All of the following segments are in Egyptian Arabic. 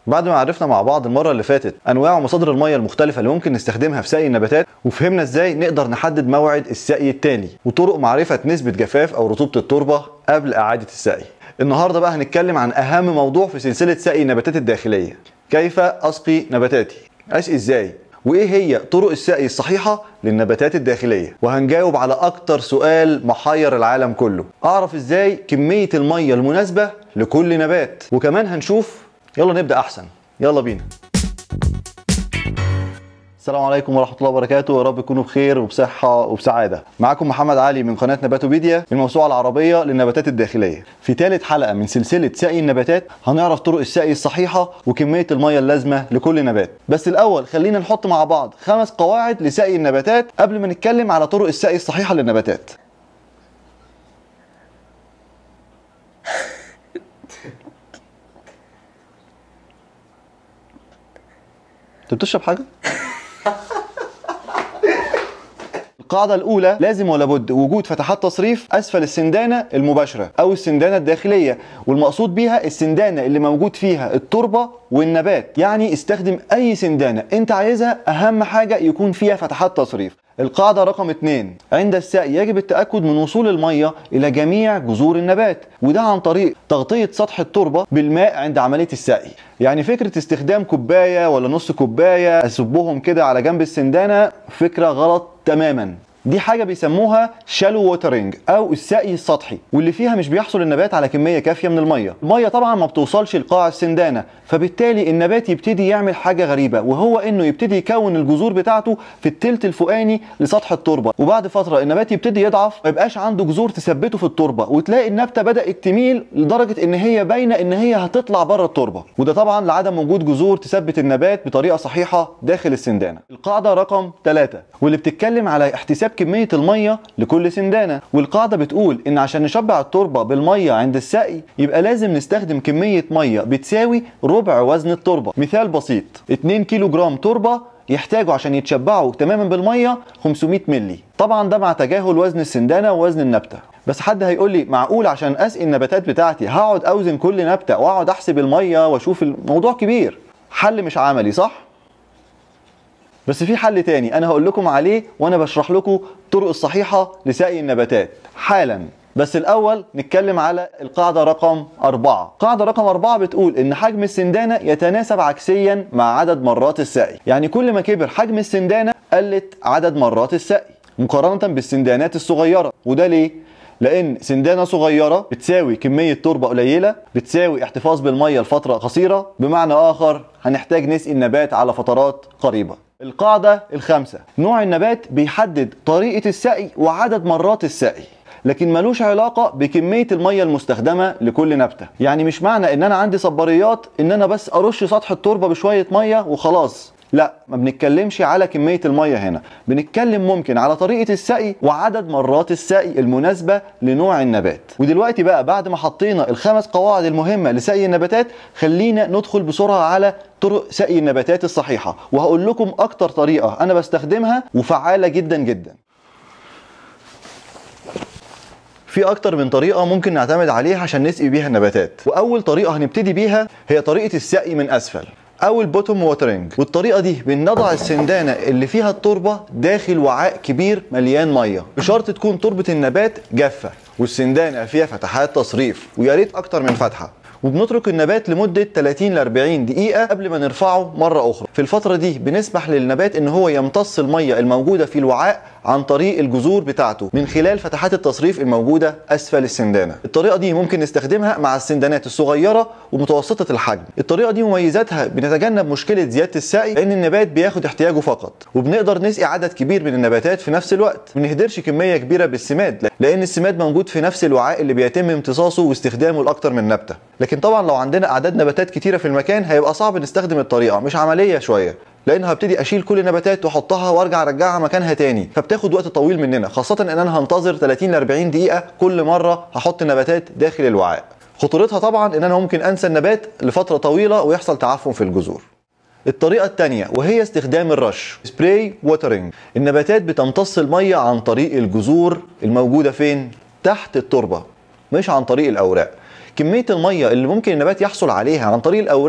بعد ما عرفنا مع بعض المره اللي فاتت انواع ومصادر الميه المختلفه اللي ممكن نستخدمها في سقي النباتات وفهمنا ازاي نقدر نحدد موعد السقي التالي وطرق معرفه نسبه جفاف او رطوبه التربه قبل اعاده السقي النهارده بقى هنتكلم عن اهم موضوع في سلسله سقي النباتات الداخليه كيف اسقي نباتاتي اسقي ازاي وايه هي طرق السقي الصحيحه للنباتات الداخليه وهنجاوب على اكتر سؤال محير العالم كله اعرف ازاي كميه الميه المناسبه لكل نبات وكمان هنشوف يلا نبدا احسن يلا بينا السلام عليكم ورحمة الله وبركاته يا رب تكونوا بخير وبصحة وبسعادة معاكم محمد علي من قناة نباتوبيديا الموسوعة العربية للنباتات الداخلية في ثالث حلقة من سلسلة سقي النباتات هنعرف طرق السقي الصحيحة وكمية المية اللازمة لكل نبات بس الأول خلينا نحط مع بعض خمس قواعد لسقي النباتات قبل ما نتكلم على طرق السقي الصحيحة للنباتات انت بتشرب حاجة؟ القاعدة الأولى لازم ولا بد وجود فتحات تصريف أسفل السندانة المباشرة أو السندانة الداخلية والمقصود بيها السندانة اللي موجود فيها التربة والنبات يعني استخدم أي سندانة أنت عايزها أهم حاجة يكون فيها فتحات تصريف القاعدة رقم 2 عند السقي يجب التأكد من وصول المية إلى جميع جذور النبات وده عن طريق تغطية سطح التربة بالماء عند عملية السقي يعني فكرة استخدام كوباية ولا نص كوباية أسبهم كده على جنب السندانة فكرة غلط تماما دي حاجة بيسموها شالو ووترنج أو السقي السطحي واللي فيها مش بيحصل النبات على كمية كافية من المية المية طبعا ما بتوصلش لقاع السندانة فبالتالي النبات يبتدي يعمل حاجة غريبة وهو إنه يبتدي يكون الجذور بتاعته في التلت الفوقاني لسطح التربة وبعد فترة النبات يبتدي يضعف ما يبقاش عنده جذور تثبته في التربة وتلاقي النبتة بدأت تميل لدرجة إن هي باينة إن هي هتطلع بره التربة وده طبعا لعدم وجود جذور تثبت النبات بطريقة صحيحة داخل السندانة القاعدة رقم 3 واللي بتتكلم على احتساب كمية المية لكل سندانة والقاعدة بتقول إن عشان نشبع التربة بالمية عند السقي يبقى لازم نستخدم كمية مية بتساوي ربع وزن التربة مثال بسيط 2 كيلو جرام تربة يحتاجوا عشان يتشبعوا تماما بالمية 500 ملي طبعا ده مع تجاهل وزن السندانة ووزن النبتة بس حد هيقول لي معقول عشان اسقي النباتات بتاعتي هقعد اوزن كل نبتة واقعد احسب المية واشوف الموضوع كبير حل مش عملي صح؟ بس في حل تاني انا هقول لكم عليه وانا بشرح لكم الطرق الصحيحه لسقي النباتات حالا بس الاول نتكلم على القاعده رقم أربعة قاعده رقم أربعة بتقول ان حجم السندانه يتناسب عكسيا مع عدد مرات السقي يعني كل ما كبر حجم السندانه قلت عدد مرات السقي مقارنه بالسندانات الصغيره وده ليه لان سندانه صغيره بتساوي كميه تربه قليله بتساوي احتفاظ بالميه لفتره قصيره بمعنى اخر هنحتاج نسقي النبات على فترات قريبه القاعدة الخامسة نوع النبات بيحدد طريقة السقي وعدد مرات السقي لكن ملوش علاقة بكمية المية المستخدمة لكل نبتة يعني مش معنى ان انا عندي صباريات ان انا بس ارش سطح التربة بشوية مية وخلاص لا ما بنتكلمش على كمية المية هنا بنتكلم ممكن على طريقة السقي وعدد مرات السقي المناسبة لنوع النبات ودلوقتي بقى بعد ما حطينا الخمس قواعد المهمة لسقي النباتات خلينا ندخل بسرعة على طرق سقي النباتات الصحيحة وهقول لكم أكتر طريقة أنا بستخدمها وفعالة جدا جدا في اكتر من طريقه ممكن نعتمد عليها عشان نسقي بيها النباتات واول طريقه هنبتدي بيها هي طريقه السقي من اسفل او البوتوم ووترنج والطريقه دي بنضع السندانه اللي فيها التربه داخل وعاء كبير مليان ميه بشرط تكون تربه النبات جافه والسندانه فيها فتحات تصريف ويا ريت اكتر من فتحه وبنترك النبات لمدة 30 ل 40 دقيقة قبل ما نرفعه مرة أخرى. في الفترة دي بنسمح للنبات إن هو يمتص المية الموجودة في الوعاء عن طريق الجذور بتاعته من خلال فتحات التصريف الموجودة أسفل السندانة. الطريقة دي ممكن نستخدمها مع السندانات الصغيرة ومتوسطة الحجم. الطريقة دي مميزاتها بنتجنب مشكلة زيادة السقي لأن النبات بياخد احتياجه فقط وبنقدر نسقي عدد كبير من النباتات في نفس الوقت. ما بنهدرش كمية كبيرة بالسماد لأن السماد موجود في نفس الوعاء اللي بيتم امتصاصه واستخدامه لأكتر من نبتة. لكن طبعا لو عندنا أعداد نباتات كتيرة في المكان هيبقى صعب نستخدم الطريقة مش عملية شوية. لان هبتدي اشيل كل نباتات واحطها وارجع ارجعها مكانها تاني فبتاخد وقت طويل مننا خاصه ان انا هنتظر 30 ل 40 دقيقه كل مره هحط نباتات داخل الوعاء خطورتها طبعا ان انا ممكن انسى النبات لفتره طويله ويحصل تعفن في الجذور الطريقة الثانية وهي استخدام الرش سبراي ووترنج النباتات بتمتص المية عن طريق الجذور الموجودة فين؟ تحت التربة مش عن طريق الأوراق كمية المية اللي ممكن النبات يحصل عليها عن طريق الأوراق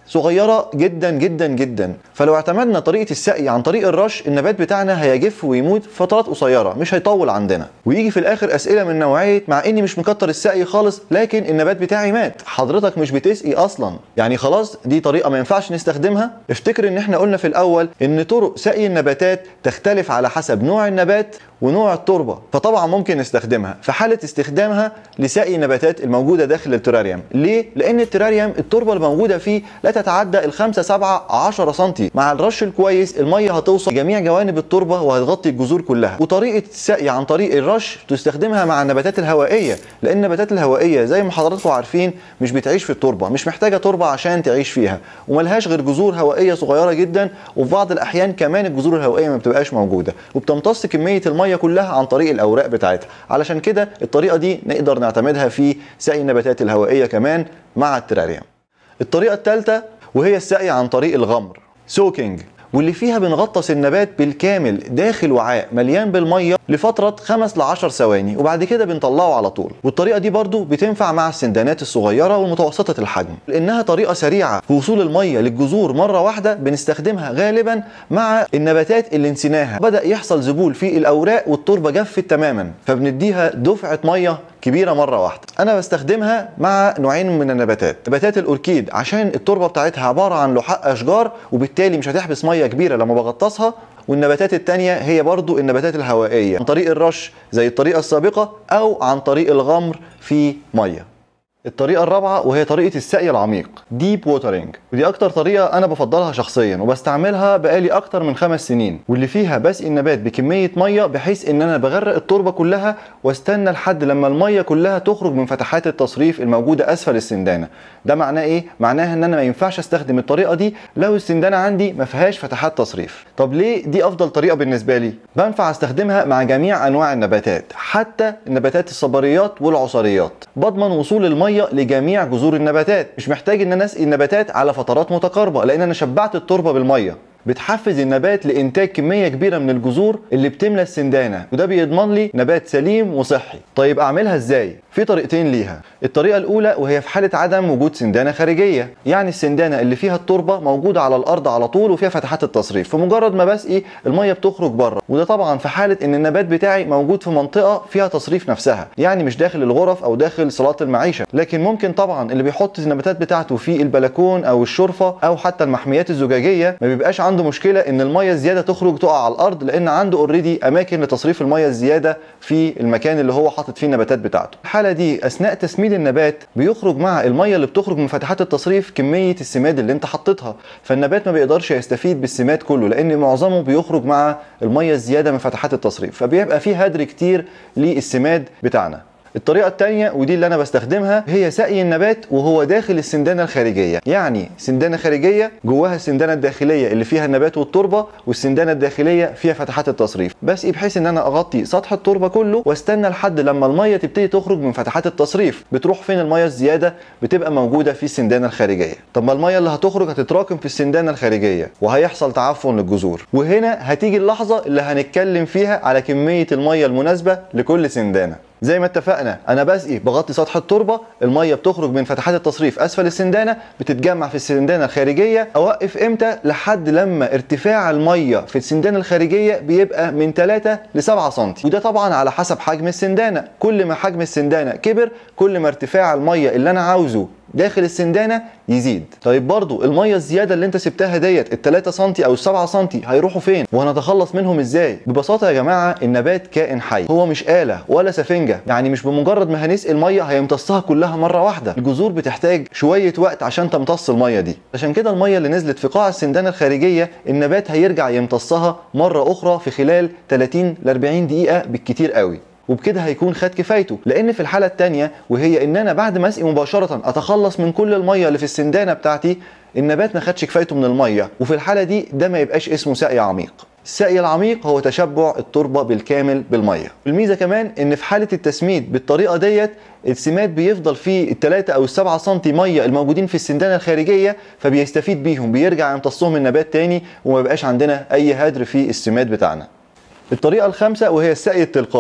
صغيره جدا جدا جدا فلو اعتمدنا طريقه السقي عن طريق الرش النبات بتاعنا هيجف ويموت في فترات قصيره مش هيطول عندنا ويجي في الاخر اسئله من نوعيه مع اني مش مكتر السقي خالص لكن النبات بتاعي مات حضرتك مش بتسقي اصلا يعني خلاص دي طريقه ما ينفعش نستخدمها افتكر ان احنا قلنا في الاول ان طرق سقي النباتات تختلف على حسب نوع النبات ونوع التربه فطبعا ممكن نستخدمها في حاله استخدامها لسقي النباتات الموجوده داخل التراريوم ليه لان التراريوم التربه الموجوده فيه لا تتعدى ال 5 7 10 سم مع الرش الكويس الميه هتوصل لجميع جوانب التربه وهتغطي الجذور كلها وطريقه السقي عن طريق الرش تستخدمها مع النباتات الهوائيه لان النباتات الهوائيه زي ما حضراتكم عارفين مش بتعيش في التربه مش محتاجه تربه عشان تعيش فيها وملهاش غير جذور هوائيه صغيره جدا وفي بعض الاحيان كمان الجذور الهوائيه ما بتبقاش موجوده وبتمتص كميه الميه كلها عن طريق الاوراق بتاعتها علشان كده الطريقه دي نقدر نعتمدها في سقي النباتات الهوائيه كمان مع التراريوم الطريقه الثالثه وهي السقي عن طريق الغمر سوكينج واللي فيها بنغطس النبات بالكامل داخل وعاء مليان بالميه لفتره 5 ل 10 ثواني وبعد كده بنطلعه على طول والطريقه دي برضو بتنفع مع السندانات الصغيره والمتوسطه الحجم لانها طريقه سريعه في وصول الميه للجذور مره واحده بنستخدمها غالبا مع النباتات اللي نسيناها بدا يحصل ذبول في الاوراق والتربه جفت تماما فبنديها دفعه ميه كبيره مره واحده انا بستخدمها مع نوعين من النباتات نباتات الاوركيد عشان التربه بتاعتها عباره عن لحاء اشجار وبالتالي مش هتحبس ميه كبيره لما بغطسها والنباتات التانية هي برضو النباتات الهوائية عن طريق الرش زي الطريقة السابقة أو عن طريق الغمر في مية الطريقة الرابعة وهي طريقة السقي العميق ديب ووترنج ودي أكتر طريقة أنا بفضلها شخصيا وبستعملها بقالي أكتر من خمس سنين واللي فيها بسقي النبات بكمية مية بحيث إن أنا بغرق التربة كلها واستنى لحد لما المية كلها تخرج من فتحات التصريف الموجودة أسفل السندانة ده معناه إيه؟ معناه إن أنا ما ينفعش أستخدم الطريقة دي لو السندانة عندي ما فيهاش فتحات تصريف طب ليه دي أفضل طريقة بالنسبة لي؟ بنفع أستخدمها مع جميع أنواع النباتات حتى النباتات الصبريات والعصريات بضمن وصول المية لجميع جذور النباتات مش محتاج ان انا اسقي النباتات على فترات متقاربه لان انا شبعت التربه بالميه بتحفز النبات لانتاج كميه كبيره من الجذور اللي بتملى السندانه وده بيضمن لي نبات سليم وصحي طيب اعملها ازاي في طريقتين ليها الطريقه الاولى وهي في حاله عدم وجود سندانه خارجيه يعني السندانه اللي فيها التربه موجوده على الارض على طول وفيها فتحات التصريف فمجرد ما بسقي الميه بتخرج بره وده طبعا في حاله ان النبات بتاعي موجود في منطقه فيها تصريف نفسها يعني مش داخل الغرف او داخل صالات المعيشه لكن ممكن طبعا اللي بيحط النباتات بتاعته في البلكون او الشرفه او حتى المحميات الزجاجيه ما بيبقاش عنده مشكله ان الميه الزياده تخرج تقع على الارض لان عنده اوريدي اماكن لتصريف الميه الزياده في المكان اللي هو حاطط فيه النباتات بتاعته الحاله دي اثناء تسميد النبات بيخرج مع الميه اللي بتخرج من فتحات التصريف كميه السماد اللي انت حطيتها فالنبات ما بيقدرش يستفيد بالسماد كله لان معظمه بيخرج مع الميه الزياده من فتحات التصريف فبيبقى فيه هدر كتير للسماد بتاعنا الطريقة التانية ودي اللي أنا بستخدمها هي سقي النبات وهو داخل السندانة الخارجية يعني سندانة خارجية جواها السندانة الداخلية اللي فيها النبات والتربة والسندانة الداخلية فيها فتحات التصريف بسقي بحيث إن أنا أغطي سطح التربة كله واستنى لحد لما المية تبتدي تخرج من فتحات التصريف بتروح فين المية الزيادة بتبقى موجودة في السندانة الخارجية طب ما المية اللي هتخرج هتتراكم في السندانة الخارجية وهيحصل تعفن للجذور وهنا هتيجي اللحظة اللي هنتكلم فيها على كمية المية المناسبة لكل سندانة زي ما اتفقنا انا بسقي بغطي سطح التربه الميه بتخرج من فتحات التصريف اسفل السندانه بتتجمع في السندانه الخارجيه اوقف امتى لحد لما ارتفاع الميه في السندانه الخارجيه بيبقى من 3 ل 7 سم وده طبعا على حسب حجم السندانه كل ما حجم السندانه كبر كل ما ارتفاع الميه اللي انا عاوزه داخل السندانه يزيد طيب برضو الميه الزياده اللي انت سبتها ديت ال 3 سم او ال 7 سم هيروحوا فين وهنتخلص منهم ازاي ببساطه يا جماعه النبات كائن حي هو مش آلة ولا سفنجه يعني مش بمجرد ما هنسقي الميه هيمتصها كلها مره واحده الجذور بتحتاج شويه وقت عشان تمتص الميه دي عشان كده الميه اللي نزلت في قاع السندانه الخارجيه النبات هيرجع يمتصها مره اخرى في خلال 30 ل 40 دقيقه بالكتير قوي وبكده هيكون خد كفايته لان في الحاله الثانيه وهي ان انا بعد ما اسقي مباشره اتخلص من كل الميه اللي في السندانه بتاعتي النبات ما خدش كفايته من الميه وفي الحاله دي ده ما يبقاش اسمه سقي عميق السقي العميق هو تشبع التربه بالكامل بالميه الميزه كمان ان في حاله التسميد بالطريقه ديت السماد بيفضل فيه الثلاثة او السبعة سم ميه الموجودين في السندانه الخارجيه فبيستفيد بيهم بيرجع يمتصهم النبات تاني وما بقاش عندنا اي هدر في السماد بتاعنا الطريقه الخامسه وهي السقي التلقائي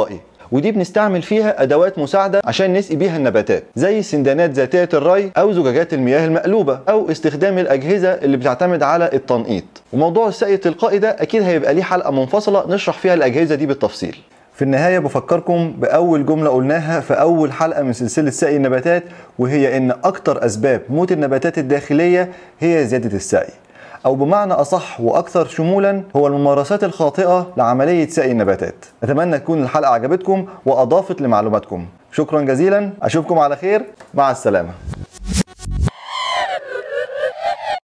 ودي بنستعمل فيها ادوات مساعده عشان نسقي بيها النباتات زي سندانات ذاتيه الري او زجاجات المياه المقلوبه او استخدام الاجهزه اللي بتعتمد على التنقيط وموضوع السقي التلقائي ده اكيد هيبقى ليه حلقه منفصله نشرح فيها الاجهزه دي بالتفصيل في النهاية بفكركم بأول جملة قلناها في أول حلقة من سلسلة سقي النباتات وهي إن أكتر أسباب موت النباتات الداخلية هي زيادة السقي أو بمعنى أصح وأكثر شمولا هو الممارسات الخاطئة لعملية سقي النباتات أتمنى تكون الحلقة عجبتكم وأضافت لمعلوماتكم شكرا جزيلا أشوفكم على خير مع السلامة